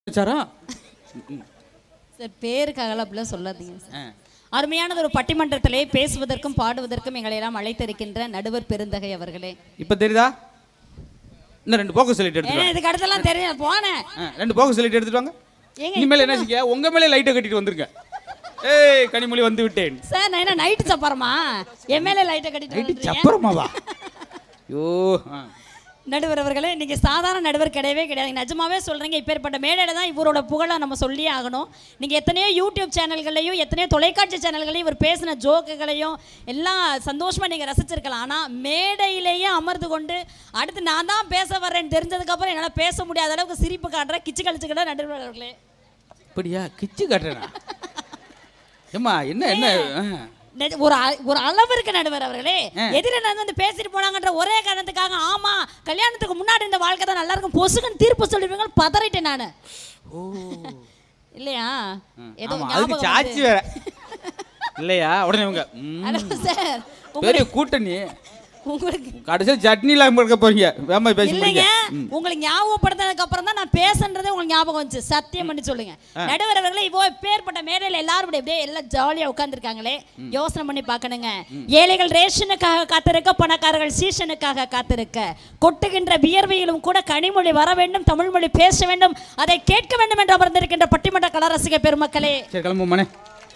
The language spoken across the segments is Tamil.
வச்சாரா சார் பேருக்காக அப்படிலாம் சொல்லாதீங்க சார் ஆ. அருமையானது ஒரு பட்டிமன்றத்திலே பேசுவதற்கும் பாடுவதற்கும் எங்களை எல்லாம் அழைத்திருக்கின்ற நடுவர் பெருந்தகை அவர்களே இப்போ தெரியுதா இன்னும் ரெண்டு போக்கஸ் சொல்லிட்டு ஏன்னா எடுத்துட்டு இதுக்கு அடுத்தெல்லாம் தெரியும் போனேன் வாங்க. ஆ, ரெண்டு போக்கஸ் சொல்லிட்டு எடுத்துட்டு வாங்க ஏங்க, இனிமேல் என்ன செய்ய உங்க மேலே லைட்டை கட்டிட்டு வந்திருக்க ஏய் கனிமொழி வந்து விட்டேன் சார் நான் என்ன நைட்டு சப்பாரமா என் மேலே லைட்டை கட்டிட்டு லைட்டு வந்துட்டீங்க. சப்பரமாவா ஐயோ ஆ. நடுவர் அவர்களே இன்னைக்கு சாதாரண நடுவர் கிடையவே கிடையாது நிஜமாவே சொல்றீங்க இப்பேற்பட்ட மேடையில தான் இவரோட புகழை நம்ம சொல்லியே ஆகணும் நீங்க எத்தனையோ யூடியூப் சேனல்களையும் எத்தனையோ தொலைக்காட்சி சேனல்களையும் இவர் பேசின ஜோக்குகளையும் எல்லாம் சந்தோஷமா நீங்க ரசிச்சிருக்கலாம் ஆனா மேடையிலேயே அமர்ந்து கொண்டு அடுத்து நான் தான் பேச வர்றேன்னு தெரிஞ்சதுக்கு அப்புறம் என்னால பேச முடியாத அளவுக்கு சிரிப்பு காட்டுற கிச்சு கழிச்சுக்கிட்ட நடுவர் அவர்களே இப்படியா கிச்சு காட்டுறேனா ஏம்மா என்ன என்ன ஆ. நெஜ- ஒரு அ- ஒரு அளவு இருக்கு நடுவர் அவர்களே ஆ. எதிர நடந்து வந்து பேசிட்டு போனாங்கன்ற ஒரே காரணத்துக்காக ஆமா கல்யாணத்துக்கு முன்னாடி இந்த வாழ்க்கை தான் நல்லா இருக்கும் பொசுக்குன்னு தீர்ப்பு சொல்லிடுவீங்க பதறிட்டேன் நானு ஓ இல்லையா ஏதோ ஆமா, அதுக்கு ஞாபகம் சாட்சி வருது. வேற இல்லையா உடனே இவங்க ம், ஹலோ சார் பெரிய கூட்டணி உங்களுக்கு கடைசியில் சட்னிலாம் இருக்க போறீங்க வேமா பேசி இல்லைங்க முடிங்க உங்களுக்கு ஞாபகப்படுத்தினதுக்கு அப்புறம் தான் நான் பேசுன்றதே உங்களுக்கு ஞாபகம் வந்துச்சு சத்தியம் பண்ணி சொல்லுங்க நடுவர் அவர்களே இப்போ பேர்பட்ட மேடையில எல்லாரும் இப்படி அப்படியே எல்லாம் ஜாலியா உட்கார்ந்துருக்காங்களே யோசனை பண்ணி பார்க்கணுங்க ஏழைகள் ரேஷனுக்காக காத்திருக்க பணக்காரர்கள் சீசனுக்காக காத்திருக்க கொட்டுகின்ற வியர்வையிலும் கூட கனிமொழி வர வேண்டும் தமிழ் மொழி பேச வேண்டும் அதை கேட்க வேண்டும் என்று அமர்ந்திருக்கின்ற பட்டிமன்ற கலரசிக பெருமக்களே சரி கிளம்பும் மனே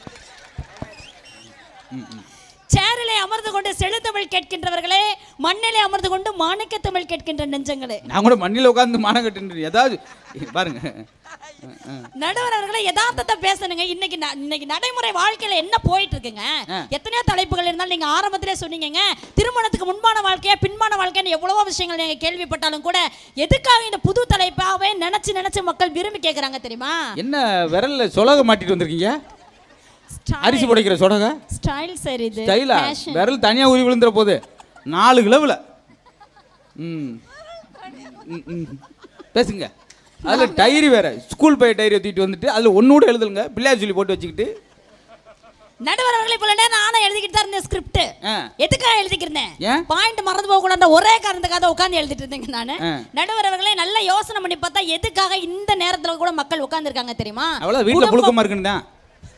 சேரிலே அமர்ந்து கொண்டு செழுத்தமிழ் கேட்கின்றவர்களே மண்ணிலே அமர்ந்து கொண்டு மாணிக்க தமிழ் கேட்கின்ற நெஞ்சங்களே நான் கூட மண்ணில் உட்காந்து மானம் கட்டுன்றேன் ஏதாவது பாருங்க நடுவர் அவர்களே யதார்த்தத்தை பேசணுங்க இன்னைக்கு ந- இன்னைக்கு நடைமுறை வாழ்க்கையில என்ன போயிட்டு இருக்குங்க ஆ. எத்தனையோ தலைப்புகள் இருந்தாலும் நீங்க ஆரம்பத்திலே சொன்னீங்கங்க திருமணத்துக்கு முன்பான வாழ்க்கையா பின்பான வாழ்க்கைன்னு எவ்வளவோ விஷயங்கள் நீங்க கேள்விப்பட்டாலும் கூட எதுக்காக இந்த புது தலைப்பாவே நினைச்சு நினைச்சு மக்கள் விரும்பி கேக்குறாங்க தெரியுமா என்ன விரல்ல சொலக மாட்டிட்டு வந்திருக்கீங்க அரிசி புடைக்கிற சொலக ஸ்டைல் சார் இது ஸ்டைலா fashion. விரல் தனியா உரி விழுந்துற போது நாலு கிலோவில் ம் ம், ம். பேசுங்க அதில் டைரி வேற ஸ்கூல் பைய டைரி தூக்கிட்டு வந்துட்டு அதில் ஒன்று கூட எழுதுங்க பிள்ளையார் சொல்லி போட்டு வச்சுக்கிட்டு நடுவர் அவர்களே போல நேரம் நானும் எழுதிக்கிட்டு தான் இருந்தேன் ஸ்கிரிப்ட் ஆ எதுக்காக எழுதிக்கிறேன் ஏன்? பாயிண்ட் மறந்து போக கூடாது ஒரே காரணத்துக்காக உட்கார்ந்து எழுதிட்டு இருந்தேங்க நானு ஆ. நடுவர் அவர்களே நல்ல யோசனை பண்ணி பார்த்தா எதுக்காக இந்த நேரத்துல கூட மக்கள் உட்கார்ந்துருக்காங்க தெரியுமா அவ்வளோ வீட்டில் குடும்ப- புழுக்கமாக இருக்குன்னு தான்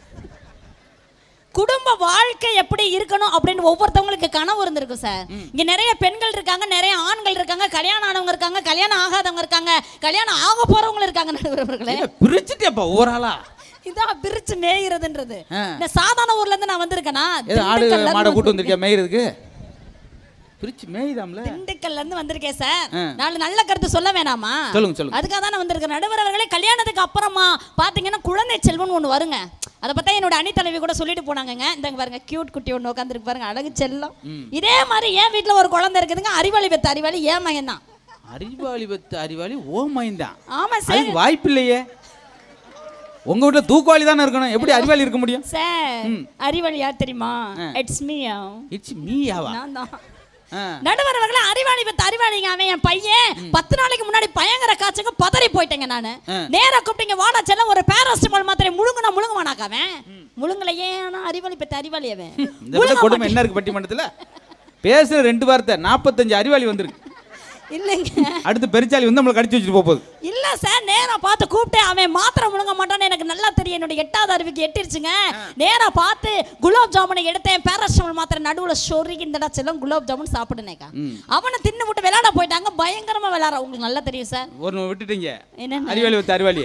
குடும்ப வாழ்க்கை எப்படி இருக்கணும் அப்படின்னு ஒவ்வொருத்தவங்களுக்கு கனவு இருந்திருக்கும் சார் இங்க நிறைய பெண்கள் இருக்காங்க நிறைய ஆண்கள் இருக்காங்க கல்யாணம் ஆனவங்க இருக்காங்க கல்யாணம் ஆகாதவங்க இருக்காங்க கல்யாணம் ஆக போறவங்க இருக்காங்க நடுவர் அவர்களே என்ன பிரிச்சுட்டேப்பா ஒவ்வொரு ஆளா இதான் பிரிச்சு மேய்கிறதுன்றது ஆ. இந்த சாதாரண ஊர்ல இருந்து நான் வந்திருக்கேனா ஏதோ ஆடு திண்டுக்கல்ல மாடை இருந்து கூட்டு வந்திருக்கியா மேய்கிறதுக்கு பிரிச்சு மேய்தாம்ல திண்டுக்கல்ல இருந்து வந்திருக்கேன் சார் ஆ. நாலு நல்ல கருத்து சொல்ல வேணாமா சொல்லுங்க, சொல்லுங்க. அதுக்காக தான் நான் வந்திருக்கேன் நடுவர் அவர்களே கல்யாணத்துக்கு அப்புறமா பாத்தீங்கன்னா குழந்தை செல்வன் ஒண்ணு வருங்க அதை பார்த்தா என்னோட அணித்தலைவி கூட சொல்லிட்டு போனாங்கங்க இந்தாங்க பாருங்க கியூட் குட்டி ஒன்று உட்காந்துருக்கு பாருங்க அழகு செல்லம் இதே மாதிரி என் வீட்ல ஒரு குழந்தை இருக்குதுங்க அறிவாளி பெத்த அறிவாளி ஏன் மகன் தான் அறிவாளி பத்து அறிவாளி ஓ மைந்தான் ஆமா சார் அதுக்கு வாய்ப்பு இல்லையே உங்க வீட்டுல தூக்குவாளி தானே இருக்கணும் எப்படி அறிவாளி இருக்க முடியும் சார் அறிவாளி யார் தெரியுமா இட்ஸ் மீ இட்ஸ் மீயாவா நான் தான் ஆ. நடுவர் அவர்களே அறிவாளி பெத்த அறிவாளிங்க அவன் என் பையன் பத்து நாளைக்கு முன்னாடி பயங்கர காய்ச்சங்க பதறி போயிட்டேங்க நானு நேரா கூப்பிட்டீங்க வாடா செல்ல ஒரு பேராசிட்டமால் மாத்திரை முழுங்குனா முழுங்குவானாக்க அவன் முழுங்கலையே ஆனா அறிவாளி பெத்த அறிவாளி அவன் இந்த விட கொடுமை என்ன இருக்கு பட்டிமன்றத்துல பேசுற ரெண்டு வார்த்தை நாற்பத்தஞ்சு அறிவாளி வந்திருக்கு இல்லைங்க அடுத்து பெருச்சாலி வந்து நம்மளை கடிச்சு வச்சுட்டு போக போகுது இல்ல சார் நேரா பார்த்து கூப்பிட்டேன் அவன் மாத்திரை முழுங்க மாட்டான்னு எனக்கு நல்லா தெரியும் என்னோட எட்டாவது அறிவுக்கு எட்டிருச்சுங்க நேரா பார்த்து குலாப் ஜாமுனை எடுத்தேன் பேராசிட்டமால் மாத்திரை நடுவுல சொருகி இந்தடா செல்லம் குலாப் ஜாமுன் சாப்பிடுனேக்கா அவனை தின்னு விட்டு விளையாட போயிட்டாங்க பயங்கரமா விளையாடுற உங்களுக்கு நல்லா தெரியும் சார் ஒரு விட்டுட்டீங்க என்னென்ன? அறிவாளி வச்சு அறிவாளி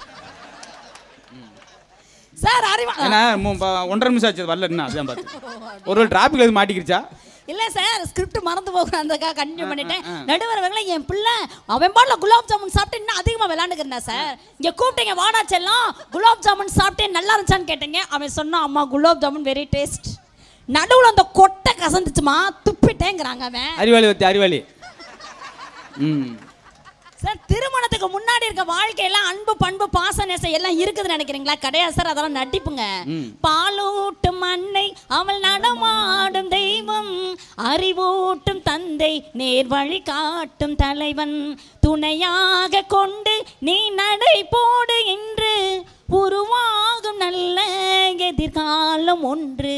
சார் அறிவா ஏன்னா மு- ப- ஒன்றரை நிமிஷம் ஆச்சு வரல என்ன அதான் பார்த்து ஒரு டிராபிக்ல எதுவும் மாட்டிக்கிருச்சா இல்ல சார் ஸ்கிரிப்ட் மறந்து போகிறேன் அதுக்காக கண்டினியூ பண்ணிட்டேன் நடுவரவங்கள என் பிள்ளை அவன் பாடல குலாப் ஜாமுன் சாப்பிட்டு இன்னும் அதிகமா விளையாண்டுக்கிறேன் சார் இங்க கூப்பிட்டீங்க வாடா செல்லம் குலாப் ஜாமுன் சாப்பிட்டேன் நல்லா இருந்துச்சான்னு கேட்டீங்க அவன் சொன்னான் அம்மா குலாப் ஜாமுன் வெரி டேஸ்ட் நடுவுல அந்த கொட்டை கசந்துச்சுமா துப்பிட்டேங்கிறாங்க அவன் அறிவாளி வச்சு அறிவாளி ம் சார் திருமணத்துக்கு முன்னாடி இருக்க வாழ்க்கையெல்லாம் அன்பு பண்பு பாச நேசம் எல்லாம் இருக்குதுன்னு நினைக்கிறீங்களா கிடையாது சார் அதெல்லாம் நடிப்புங்க பாலூட்டும் அன்னை அவள் நடமாடும் தெய்வம் அறிவூட்டும் தந்தை நேர் வழி காட்டும் தலைவன் துணையாக கொண்டு நீ நடை போடு என்று உருவாகும் நல்ல எதிர்காலம் ஒன்று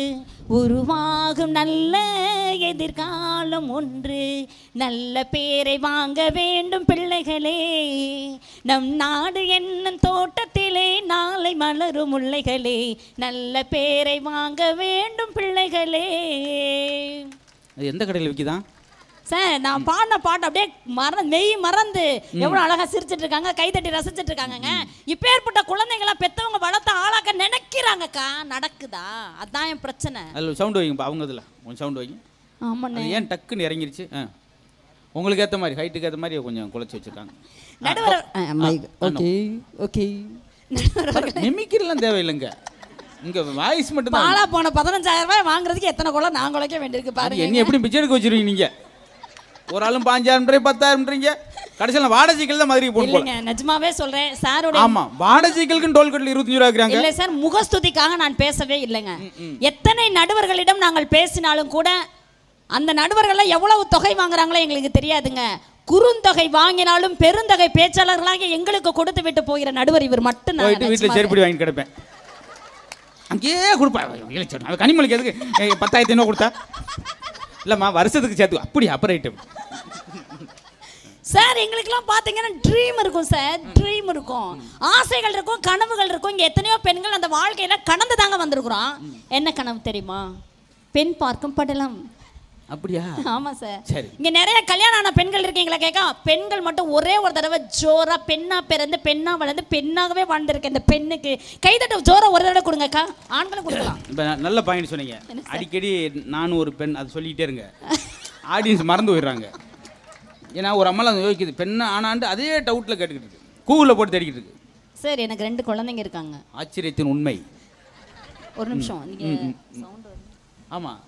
உருவாகும் நல்ல எதிர்காலம் ஒன்று நல்ல பேரை வாங்க வேண்டும் பிள்ளைகளே நம் நாடு என்னும் தோட்டத்திலே நாளை மலரும் முல்லைகளே நல்ல பேரை வாங்க வேண்டும் பிள்ளைகளே அது எந்த கடையில் விற்கிதான் சார் நான் பாடின பாட்டு அப்படியே மற மெய் மறந்து எவ்வளவு அழகா சிரிச்சிட்டு இருக்காங்க கைதட்டி ரசிச்சிட்டு இருக்காங்கங்க இப்பேற்பட்ட குழந்தைங்கள பெத்தவங்க வளர்த்த ஆளாக்க நினைக்கிறாங்கக்கா நடக்குதா அதான் என் பிரச்சனை அதில் சவுண்டு வைங்கப்பா அவங்க இதில் கொஞ்சம் சவுண்டு வைங்க ஆமாண்ணே அது ஏன் டக்குன்னு இறங்கிருச்சு ஆ உங்களுக்கு ஏற்ற மாதிரி ஹைட்டுக்கு ஏற்ற மாதிரி கொஞ்சம் குறைச்சி வச்சுருக்காங்க நடுவர் ஓகே ஓகே மிமிக்கிறலாம் தேவையில்லைங்க இங்கே வாய்ஸ் மட்டும்தான் பாலா போன பதினஞ்சாயிரம் ரூபாய் வாங்குறதுக்கு எத்தனை குள்ள நான் குலைக்க வேண்டியிருக்கு அது பாருங்க என்ன எப்படி பிச்சை எடுக்க வச்சிருவீங்க நீங்கள் ஒரு ஆளும் பாஞ்சாயிரம் பத்தாயிரம்ன்றீங்க கடைசியில் வாடகைகள் தான் மதுரைக்கு போகணும் போல இல்லைங்க நிஜமாவே சொல்றேன் சாரோட ஆமாம் வாடகைகளுக்குன்னு டோல் கட்டில் இருபத்தஞ்சு ரூபா இருக்கிறாங்க இல்லை சார் முகஸ்துதிக்காக நான் பேசவே இல்லைங்க எத்தனை நடுவர்களிடம் நாங்கள் பேசினாலும் கூட அந்த நடுவர்கள எவ்வளவு தொகை வாங்குறாங்களோ எங்களுக்கு தெரியாதுங்க குறுந்தொகை வாங்கினாலும் பெருந்தொகை பேச்சாளர்களாக எங்களுக்கு கொடுத்து விட்டு போகிற நடுவர் இவர் மட்டும் போயிட்டு வீட்டில் செருப்படி வாங்கி கிடப்பேன் அங்கேயே கொடுப்பா இழைச்சோம் அவன் கனிமொழிக்கு எதுக்கு ஏய், பத்தாயிரத்தி ஐநூறு கொடுத்தா இல்லைம்மா வருஷத்துக்கு சேர்த்து அப்படி அப்போ ரைட்டு சார் எங்களுக்கெல்லாம் பார்த்தீங்கன்னா ட்ரீம் இருக்கும் சார் ட்ரீம் இருக்கும் ஆசைகள் இருக்கும் கனவுகள் இருக்கும் இங்கே எத்தனையோ பெண்கள் அந்த வாழ்க்கையில கடந்து தாங்க வந்திருக்கிறோம் என்ன கனவு தெரியுமா பெண் பார்க்கும் படலம் அப்படியா ஆமா சார் சரி. இங்க நிறைய கல்யாணம் ஆன பெண்கள் இருக்கீங்களா கேட்க பெண்கள் மட்டும் ஒரே ஒரு தடவை ஜோரா பெண்ணா பிறந்து பெண்ணா வளர்ந்து பெண்ணாகவே வாழ்ந்திருக்க இந்த பெண்ணுக்கு கைதட்ட ஜோரா ஒரு தடவை கொடுங்கக்கா ஆண்களும் கொடுக்கலாம் இப்போ நல்ல பாயிண்ட் சொன்னீங்க அடிக்கடி நானும் ஒரு பெண் அதை சொல்லிக்கிட்டே இருங்க ஆடியன்ஸ் மறந்து போயிடுறாங்க ஏன்னா ஒரு அம்மாலாம் யோசிக்குது பெண்ணை ஆனான்ட்டு அதே டவுட்டில் கேட்டுக்கிட்டு இருக்கு கூகுளில் போட்டு தேடிக்கிட்டு இருக்கு சார் எனக்கு ரெண்டு குழந்தைங்க இருக்காங்க ஆச்சரியத்தின் உண்மை ஒரு நிமிஷம் நீங்க sound வருது. ஆமாம்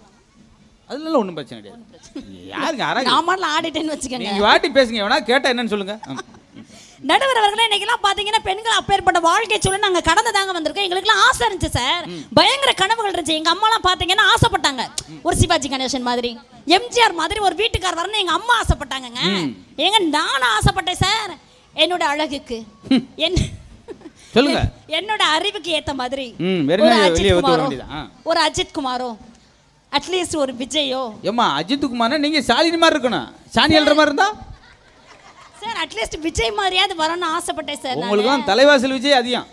அதுல ஒன்றும் பிரச்சனை கிடையாது யாருங்க யாராவது நான் மாடல ஆடிட்டேன்னு வச்சுக்கோங்க நீங்கள் வாட்டி பேசுங்க வேணா கேட்டால் என்னன்னு சொல்லுங்க ஆ. நடுவர் அவர்களே இன்னைக்கெல்லாம் பாத்தீங்கன்னா பெண்கள் அப்பேற்பட்ட வாழ்க்கை சூழல் நாங்க கடந்து தாங்க வந்திருக்கோம் எங்களுக்குலாம் ஆசை இருந்துச்சு சார் பயங்கர கனவுகள் இருந்துச்சு எங்க அம்மாலாம் பாத்தீங்கன்னா ஆசைப்பட்டாங்க ஒரு சிவாஜி கணேசன் மாதிரி எம்ஜிஆர் மாதிரி ஒரு வீட்டுக்கார் வரணும் எங்க அம்மா ஆசைப்பட்டாங்கங்க ஏங்க நானும் ஆசைப்பட்டேன் சார் என்னோட அழகுக்கு என் சொல்லுங்க என்னோட அறிவுக்கு ஏத்த மாதிரி ம், வெறும் ஒரு வெளியே அஜித் ஊத்த குமாரோ வேண்டியதுதான். ஆ. ஒரு அஜித் குமாரோ அட்லீஸ்ட் ஒரு விஜயோ ஏம்மா அஜித் குமார்னா நீங்கள் சாலினி மாதிரி இருக்கணும் சாணி எழுற மாதிரி இருந்தா சார் அட்லீஸ்ட் விஜய் மாதிரியாவது வரணும்னு ஆசைப்பட்டேன் சார் நானு. உங்களுக்கும் தலைவாசல் விஜய் அதிகம்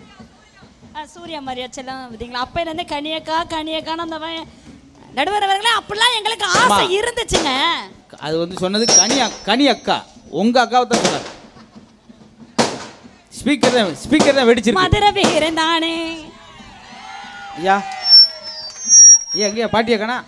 ஆ, சூர்யா மாதிரியாச்செல்லாம் பார்த்தீங்களா அப்பையிலேருந்தே கனியக்கா கனியக்கான்னு அந்த பையன் நடுவர் அவர்களே அப்படிலாம் எங்களுக்கு ஆசை அம்மா. இருந்துச்சுங்க அது வந்து சொன்னது கனி அக்- கனி அக்கா உங்க அக்காவை தான் சொன்னார் ஸ்பீக்கர் தான் ஸ்பீக்கர் தான் வெடிச்சிருக்கு மதுரை வீரன் தானே ஐயா ஐயா எங்கேயா பாட்டியா கணா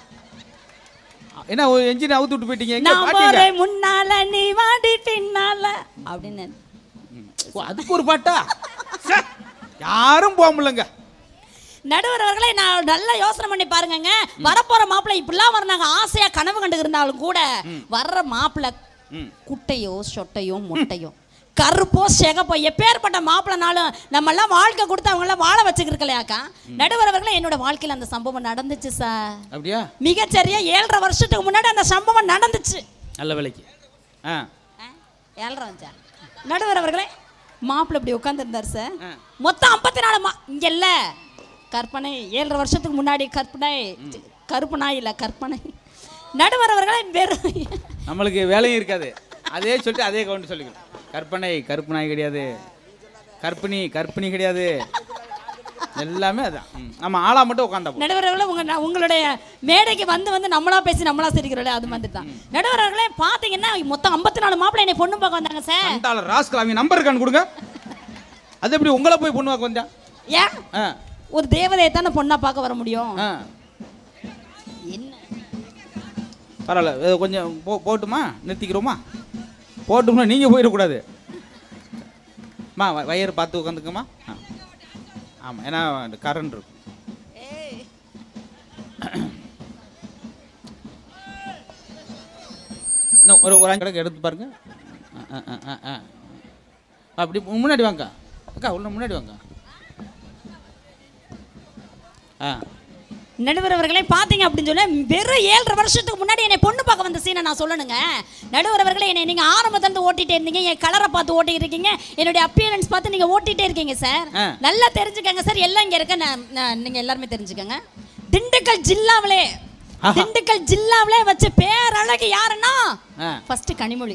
என்ன ஒரு என்ஜின் அவுத்து விட்டு போயிட்டீங்க எங்க நான் பாட்டியா போறேன் முன்னால நீ வாடி பின்னால அப்படின்னு ஓ, அதுக்கு ஒரு பாட்டா ச்சே, யாரும் போக முடியலங்க நடுவர் அவர்களே நான் நல்லா யோசனை பண்ணி பாருங்கங்க வரப்போற மாப்பிள்ளை இப்படிலாம் வர நாங்க ஆசையா கனவு கண்டு இருந்தாலும் கூட வர்ற மாப்பிள்ளை ம். குட்டையோ சொட்டையோ முட்டையோ கருப்போ சிகப்போ எப்பேற்பட்ட மாப்பிள்ளனாலும் நம்ம எல்லாம் வாழ்க்கை கொடுத்து அவங்க எல்லாம் வாழ வச்சுக்கிருக்கலையாக்கா நடுவர் அவர்களே என்னோட வாழ்க்கையில அந்த சம்பவம் நடந்துச்சு சார் அப்படியா மிகச்சரியா ஏழரை வருஷத்துக்கு முன்னாடி அந்த சம்பவம் நடந்துச்சு நல்ல வேலைக்கு ஆ ஆ, ஏழரை வந்தா நடுவர் அவர்களே மாப்பிள்ளை இப்படி உட்காந்துருந்தார் சார் ஆ. மொத்தம் ஐம்பத்தி நாலு மா இங்க இல்ல கற்பனை ஏழரை வருஷத்துக்கு முன்னாடி கற்பனை கருப்பு நாய் இல்ல கற்பனை நடுவர் அவர்களே வெறும் நம்மளுக்கு வேலையும் இருக்காது அதே சொல்லிட்டு அதே கவுண்ட் சொல்லிக்கணும் கற்பனை கருப்பு நாய் கிடையாது கற்பிணி கற்பிணி கிடையாது எல்லாமே அதான் ம். நம்ம ஆளா மட்டும் உட்காந்தா போதும். நடுவர் அவர்களே உங்க நான் உங்களுடைய மேடைக்கு வந்து வந்து நம்மளா பேசி நம்மளா சிரிக்கிறோம்ல அது மாதிரி தான் நடுவர் அவர்களே பாத்தீங்கன்னா மொத்தம் ஐம்பத்தி நாலு மாப்பிள்ளை என்னை பொண்ணு பார்க்க வந்தாங்க சார் சண்டாளர் ராஸ்கல் அவங்க நம்பர் இருக்கான்னு கொடுங்க அது எப்படி உங்களை போய் பொண்ணு பார்க்க வந்தா ஏன் ஆ ஒரு தேவதையை தானே பொண்ணா பார்க்க வர முடியும் ஆ என்ன பரவாயில்ல இது கொஞ்சம் போ போட்டுமா நிறுத்திக்கிறோமா போட்டோம்னா நீங்கள் போயிடக்கூடாது மா வ- வயிறு பார்த்து உட்காந்துக்கம்மா ஆ ஆமாம் ஏன்னா கரண்ட் இருக்கும் இன்னும் ஒரு ஒரு அஞ்சு கிடக்கு எடுத்து பாருங்க ஆ, ஆ, ஆ, ஆ, ஆ. அப்படி முன்னாடி வாங்க அக்கா உள்ள முன்னாடி வாங்க ஆ நடுவர் அவர்களே பார்த்தீங்க அப்படின்னு சொன்னா வெறும் ஏழரை வருஷத்துக்கு முன்னாடி என்னை பொண்ணு பார்க்க வந்த சீனை நான் சொல்லணுங்க நடுவர் அவர்களே என்னை நீங்க ஆரம்பத்திலிருந்து ஓட்டிட்டே இருந்தீங்க என் கலரை பார்த்து ஓட்டிட்டு இருக்கீங்க என்னுடைய அப்பியரன்ஸ் பார்த்து நீங்க ஓட்டிட்டே இருக்கீங்க சார் ஆ. நல்லா தெரிஞ்சுக்கங்க சார் எல்லாம் இங்க இருக்க நான் நான்- நீங்க எல்லாருமே தெரிஞ்சுக்கங்க திண்டுக்கல் ஜில்லாவிலே ஆஹா. திண்டுக்கல் ஜில்லாவிலே வச்ச பேரழகு யாருன்னா ஆ. ஃபர்ஸ்ட் கனிமொழி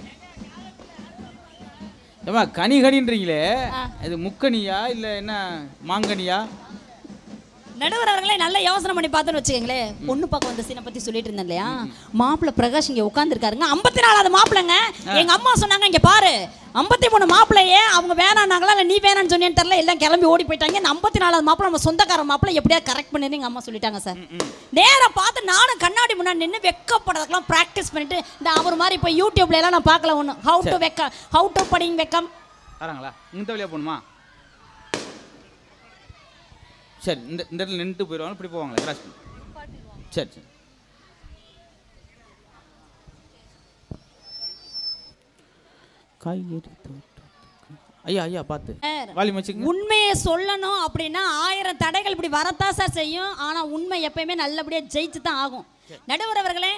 ஏமா கனி கனின்றீங்களே ஆ. இது முக்கனியா இல்ல என்ன மாங்கனியா நடுவர் அவர்களே நல்ல யோசனை பண்ணி பார்த்தோன்னு வச்சுக்கோங்களேன் பொண்ணு பார்க்க வந்த சீனை பத்தி சொல்லிட்டு இருந்தேன் இல்லையா மாப்பிள்ளை பிரகாஷ் இங்க உட்காந்துருக்காருங்க ஐம்பத்தி நாலாவது மாப்பிள்ளைங்க எங்க அம்மா சொன்னாங்க இங்க பாரு ஐம்பத்தி மூணு மாப்பிள்ளையே அவங்க வேணான்னாங்களா இல்லை நீ வேணான்னு சொன்னேன்னு தெரியல எல்லாம் கிளம்பி ஓடி போயிட்டாங்க இந்த ஐம்பத்தி நாலாவது மாப்பிள்ளை நம்ம சொந்தக்கார மாப்பிள்ளை எப்படியா கரெக்ட் பண்ணுன்னு எங்க அம்மா சொல்லிட்டாங்க சார் நேரா பார்த்து நானும் கண்ணாடி முன்னாடி நின்று வெக்கப்படுறதுக்கெல்லாம் ப்ராக்டிஸ் பண்ணிட்டு இந்த அவர் மாதிரி இப்போ யூடியூப்ல எல்லாம் நான் பார்க்கல ஒன்று ஹவு டு வெக்க ஹவு டு படிங் வெக்கம் வராங்களா இந்த வழியா போகணுமா சரி இந்த இந்த இடத்துல நின்றுட்டு போயிடுவாங்க இப்படி போவாங்களே கிராஸ் பண்ணி சரி சரி காய்கறி தோட்டத்துக்கு ஐயா ஐயா பார்த்து சார், வாலியம் வச்சுக்கங்க உண்மையை சொல்லணும் அப்படின்னா ஆயிரம் தடைகள் இப்படி வரத்தான் சார் செய்யும் ஆனா உண்மை எப்பயுமே நல்லபடியா ஜெயிச்சு தான் ஆகும் நடுவர் அவர்களே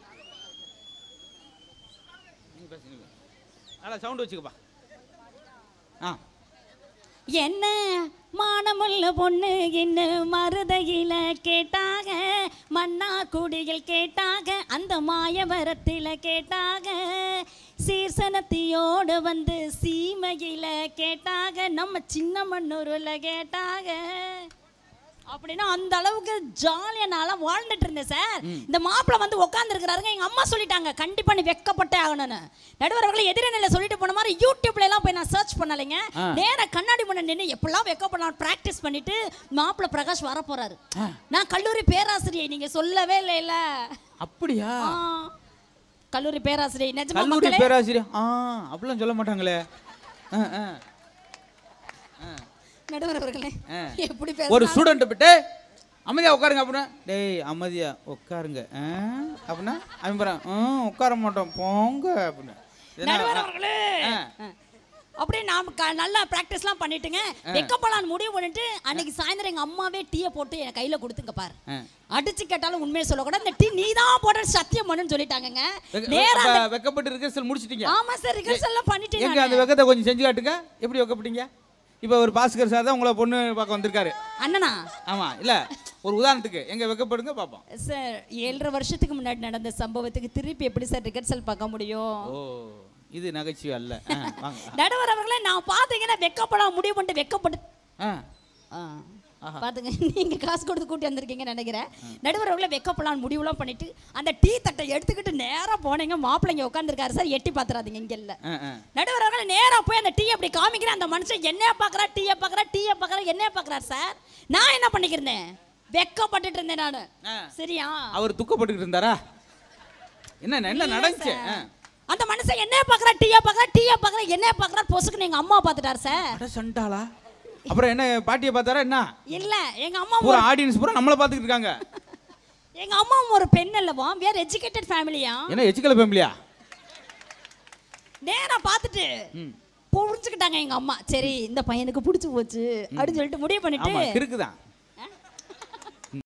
நல்லா சவுண்ட் வச்சுக்கப்பா ஆ என்ன மானமுள்ள பொண்ணு என்ன மருதையில கேட்டாக மன்னா குடியில் கேட்டாக அந்த மாயவரத்தில கேட்டாக சீர்சனத்தியோடு வந்து சீமையில கேட்டாக நம்ம சின்ன மண்ணூர்ல கேட்டாக அப்படின்னா அந்த அளவுக்கு ஜாலியா நான்லாம் வாழ்ந்துட்டு இருந்தேன் சார் இந்த மாப்பிள்ளை வந்து உட்காந்துருக்கிறாருங்க எங்க அம்மா சொல்லிட்டாங்க கண்டிப்பா நீ வெக்கப்பட்டே ஆகணும்னு நடுவர்களை எதிரநிலை சொல்லிட்டு போன மாதிரி யூடியூப்ல எல்லாம் போய் நான் சர்ச் பண்ணலைங்க ஆ. நேரா கண்ணாடி முன்ன நின்று எப்படிலாம் வெக்கப்படலாம் ப்ராக்டிஸ் பண்ணிட்டு மாப்பிள்ளை பிரகாஷ் வர போறாரு ஆ. நான் கல்லூரி பேராசிரியை நீங்க சொல்லவே இல்லைல்ல அப்படியா ஆ. கல்லூரி பேராசிரியை நிஜமா கல்லூரி மக்களே பேராசிரியர் ஆ அப்படிலாம் சொல்ல மாட்டாங்களே ஆ ஆ நடுவர் அவர்களே ஆ. எப்படி ஒரு பேச ஸ்டூடெண்ட் போட்டு அமைதியா உட்காருங்க அப்படின்னா டேய் அமைதியா உட்காருங்க ஆ அப்படின்னா அவன் போகிறான் ஆ உட்கார மாட்டோம் போங்க அப்படின்னு இதென்ன- நடுவர் அவர்களே ஆ. ஆ. அப்படியே நாம க- நல்லா ப்ராக்டிஸ்லாம் பண்ணிட்டுங்க வெக்கப்படலான்னு முடிவு பண்ணிட்டு அன்னைக்கு சாயந்தரம் எங்க அம்மாவே டீயை போட்டு என் கையில கொடுத்துங்க பாரு ஆ. அடிச்சு கேட்டாலும் உண்மையை சொல்லக்கூடாது இந்த டீ நீ தான் போட சத்தியம் பண்ணுன்னு சொல்லிட்டாங்கங்க வெக்க- நேரா அப்ப அந்த- வெக்கப்பட்டு ரிகர்சல் முடிச்சிட்டீங்க ஆமா சார் ரிகர்சல் எல்லாம் பண்ணிட்டேன் எங்க அந்த நானு. வெக்கத்தை கொஞ்சம் செஞ்சு காட்டுங்க எப்படி வெக்கப்பட்டீங்க இப்போ ஒரு பாஸ்கர் சார் தான் உங்களை பொண்ணு பார்க்க வந்திருக்காரு அண்ணனா ஆமா இல்ல ஒரு உதாரணத்துக்கு எங்க வெக்கப்படுங்க பார்ப்போம் சார் ஏழரை வருஷத்துக்கு முன்னாடி நடந்த சம்பவத்துக்கு திருப்பி எப்படி சார் ரிகர்சல் பார்க்க முடியும் ஓ இது நகைச்சுவை அல்ல ஆ, வாங்க நடுவர் அவர்களே நான் பார்த்தீங்கன்னா வெக்கப்பட முடிவு பண்ணிட்டு வெக்கப்பட்டு ஆ ஆ. பாத்துங்க நீங்க காசு கொடுத்து கூட்டி வந்திருக்கீங்கன்னு நினைக்கிறேன் நடுவர் அவர்களே வெக்கப்படலான்னு முடிவுலாம் பண்ணிட்டு அந்த டீ தட்டை எடுத்துக்கிட்டு நேரா போனீங்க மாப்பிள்ளைங்க உட்காந்துருக்காரு சார் எட்டி பாத்துறாதீங்க இங்க இல்ல ஆ ஆ நடுவர் அவர்களே நேரா போய் அந்த டீ அப்படி காமிக்கிறேன் அந்த மனுஷன் என்னைய பாக்குறா டீயை பாக்குறா டீயை பாக்குறா என்னைய பாக்குறாரு சார் நான் என்ன பண்ணிக்கிறேன் வெக்கப்பட்டுட்டு இருந்தேன் நானு ஆ. சரியா அவர் துக்கப்பட்டுக்கிட்டு இருந்தாரா என்ன என்ன நடந்துச்சு ஆ. அந்த மனுஷன் என்ன பாக்குறா டீயா பாக்குறா டீயா பாக்குறா என்ன பாக்குறா பொசுக்குன்னு எங்க அம்மா பாத்துட்டாரு சார் அட சண்டாளா அப்புறம் என்ன பாட்டியை பார்த்தாரா என்ன இல்ல எங்க அம்மா பூரா ஆடியன்ஸ் பூரா நம்மள பார்த்துக்கிட்டு இருக்காங்க எங்க அம்மா ஒரு பெண் அல்லவா வேற எஜுகேட்டட் ஃபேமிலியா என்ன எச்சிக்கல ஃபேமிலியா நேரா பார்த்துட்டு புரிஞ்சுக்கிட்டாங்க எங்க அம்மா சரி இந்த பையனுக்கு பிடிச்சு போச்சு அப்படின்னு சொல்லிட்டு முடிவு பண்ணிட்டு ஆமா கிறுக்குதான்